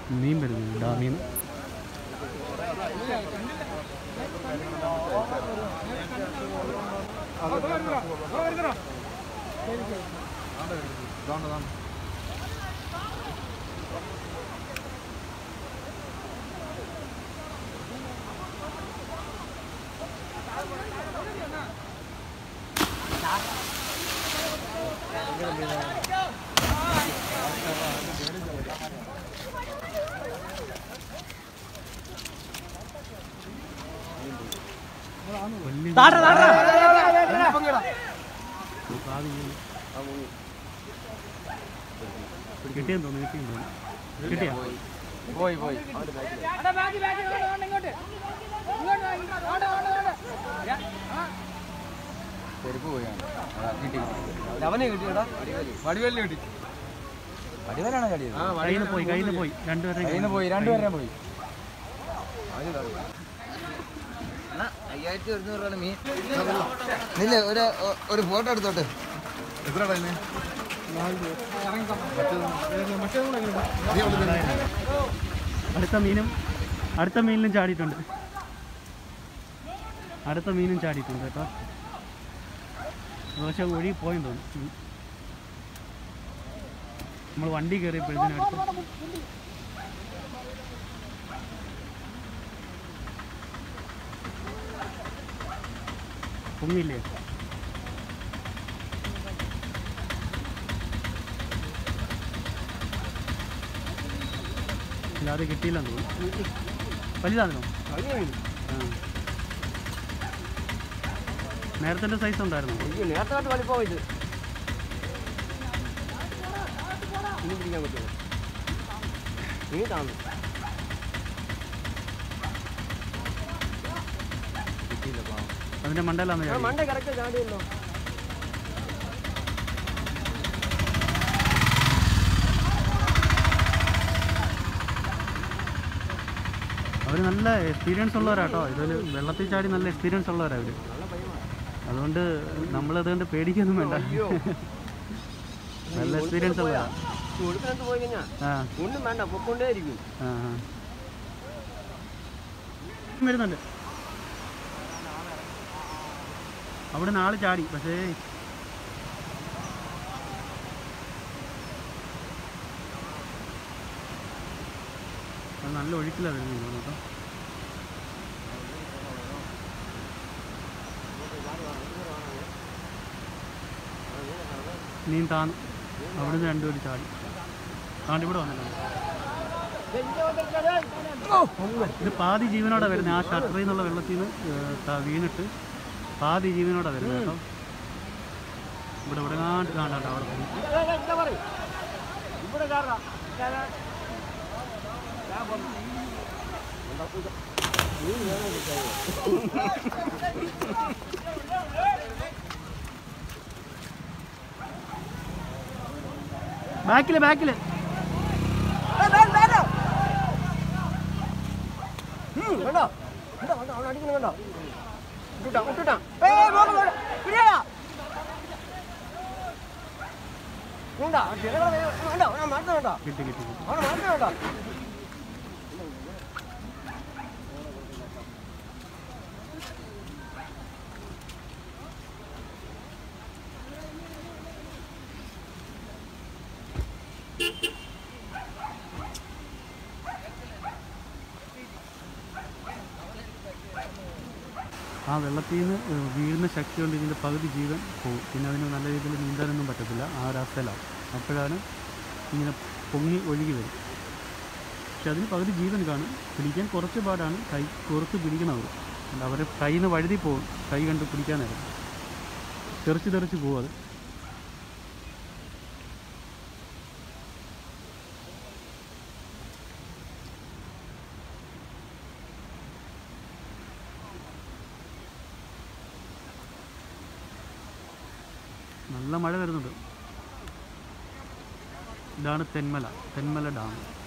മീൻ വരുന്നു ഡാമിൽ നിന്ന് വലിയ പാതി മീൻ. കിട്ടിയെന്ന് തോന്നുന്നു കിട്ടിയെന്ന് തോന്നുന്നു കിട്ടിയാ പോയി പോയി ചെരുപ്പ് പോയാണ് കിട്ടി അവനെ കിട്ടിയടാ വടിവെല്ല് കിട്ടി വടിവെല്ലാണ് കടിയത് കയ്യിൽ നിന്ന് പോയി കയ്യിൽ നിന്ന് പോയി രണ്ടുപേരെ കയ്യിൽ നിന്ന് പോയി രണ്ടുപേരെ പോയി അയ്യായിരത്തി ഒരുന്നൂറ് രൂപ മീൻ നില്ല ഒരു ഒരു ഫോട്ടോ എടുത്തോട്ടെ അടുത്ത മീനും അടുത്ത മീനിലും ചാടിയിട്ടുണ്ട് അടുത്ത മീനും ചാടിയിട്ടുണ്ട് കേട്ടോ പക്ഷെ ഒഴുകി പോയെന്ന് തോന്നുന്നു നമ്മൾ വണ്ടി കയറിയപ്പോഴത്തേനും അടുത്ത് പൊങ്ങില്ലേ ഇല്ല അത് കിട്ടിയില്ലെന്ന് തോന്നുന്നു വലുതാണോ നേരത്തെ സൈസ് ഉണ്ടായിരുന്നു നേരത്തെ വലിപ്പം ഇത് ഇനി പിടിക്കാൻ പറ്റുമോ ഇനി കാണും അതിന്റെ മണ്ടയിലാന്ന് ചാടി മണ്ട കറക്റ്റ് ചാടിയല്ലോ അവർ നല്ല എക്സ്പീരിയൻസ് ഉള്ളവരാട്ടോ ഇതിൽ വെള്ളത്തിൽ ചാടി നല്ല എക്സ്പീരിയൻസ് ഉള്ളവരാ അവർ അതുകൊണ്ട് നമ്മളതുകൊണ്ട് പേടിക്കൊന്നും വേണ്ട നല്ല എക്സ്പീരിയൻസ് ഉള്ളവരാ കൊടുക്കുന്നത് പോയി കഴിഞ്ഞാൽ ആ ഒന്നും വേണ്ട പൊക്കൊണ്ടേ ഇരിക്കും ആ ആ. വരുന്നുണ്ട് അവിടെ നാളെ ചാടി പക്ഷേ അത് നല്ല ഒഴുക്കിലാണ് വരുന്നത് കേട്ടോ നീ താന്നു അവിടുന്ന് രണ്ടുപേരും ചാടി താണ്ട് ഇവിടെ വന്നിട്ടുണ്ട് ഇത് പാതി ജീവനോടെ വരുന്നത് ആ ഷട്ടറിൽ നിന്നുള്ള വെള്ളത്തിൽ നിന്ന് ഏഹ്, ത- വീണിട്ട് പാതി ജീവനോടെ വരുന്നത് കേട്ടോ ഇവിടെ ഇവിടെ കാണ്ട് കാണാട്ടോ അവിടെ പോയി. ഇവിടെ കയറാം ബാക്കില് ബാക്കില് വേണ്ട വേണ്ട വേണ്ട അവൻ അടിക്കുന്നു വേണ്ട വിട്ടുട്ടാ വിട്ടുട്ടാ ഏയ് പോക പോക പിടിയാ വേണ്ട ചിലകളെ വേണ്ട അവനെ മാറ്റം വേണ്ട കിട്ടി കിട്ടി കിട്ടി അവനെ മാറ്റം വേണ്ട ആ വെള്ളത്തിൽ നിന്ന് ഏഹ്, വീഴുന്ന ശക്തി കൊണ്ട് ഇതിൻ്റെ പകുതി ജീവൻ പോകും പിന്നെ അതിന് നല്ല രീതിയിൽ നീന്താനൊന്നും പറ്റത്തില്ല ആ ഒരു അവസ്ഥയിലാവും അപ്പോഴാണ് ഇങ്ങനെ പൊങ്ങി ഒഴുകി വരും പക്ഷെ അതിന് പകുതി ജീവൻ കാണും പിടിക്കാൻ കുറച്ച് പാടാണ് കൈ കുറച്ച് പിടിക്കണവർ അവർ കയ്യിൽ നിന്ന് വഴുതി പോകും കൈ കണ്ട് പിടിക്കാൻ നേരം തെറിച്ച് തെറിച്ച് പോകും അത് നല്ല മഴ വരുന്നുണ്ട് ഇതാണ് തെന്മല തെന്മല ഡാം